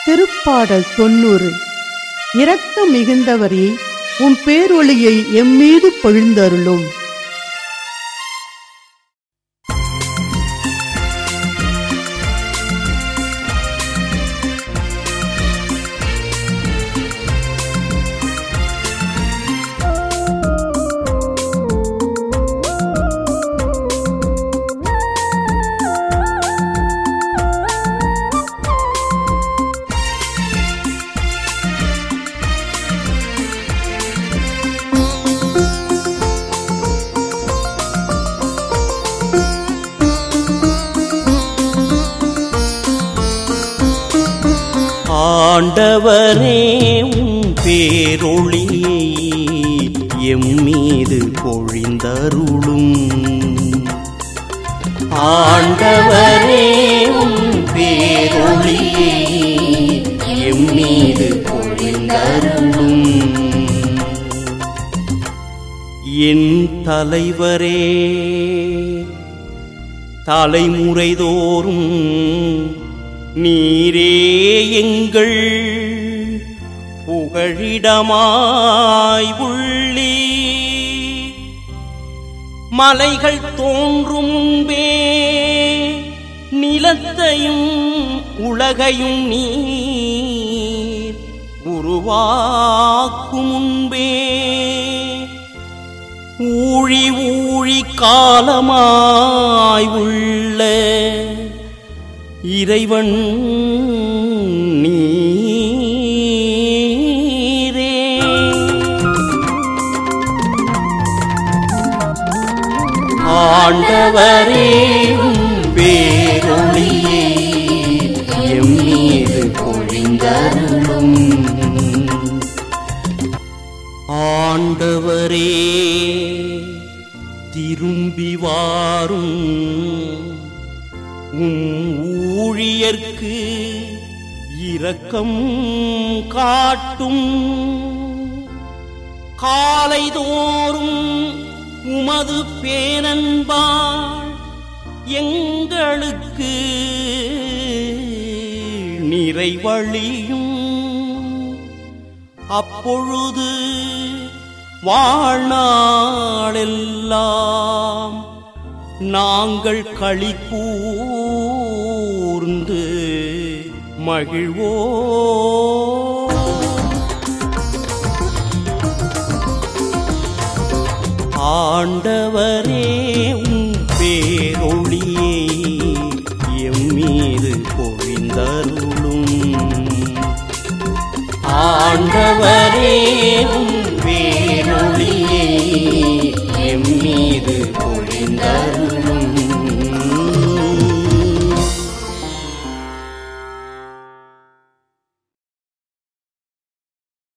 திருப்பாடல் தொன்னூறு இரக்கம் மிகுந்தவரே உம் பேரொளியை எம்மீது பொழிந்தருளும் ஆண்டவரே உம் பேரொளியை எம்மீது பொழிந்தருளும் ஆண்டவரே உம் பேரொளியை எம்மீது பொழிந்தருளும் என் தலைவரே தலைமுறைதோறும் நீரே எங்கள் புகழிடமாய் உள்ளே மலைகள் தோன்றும் முன்பே நிலத்தையும் உலகையும் நீர் உருவாக்கும் முன்பே ஊழி ஊழி காலமாய் உள்ள இறைவன் நீரே ஆண்டவரே உம் பேரொளியே எம்மீது பொழிந்தருளும் ஆண்டவரே திரும்பி வாரும் உம் ஊழியர்க்கு இரக்கம் காட்டும் காலைதோறும் உமது பேனன்பாள் எங்களுக்கு நிறைவழியும் அப்பொழுது வாழ்நாளெல்லாம் நாங்கள் களி கூர்ந்து மகிழ்வோ ஆண்டவரே உம் பேரொளியே எம்மீது பொழிந்தருளும் ஆண்டவரே உம் பேரொளியே எம்மீது பொழிந்தருளும்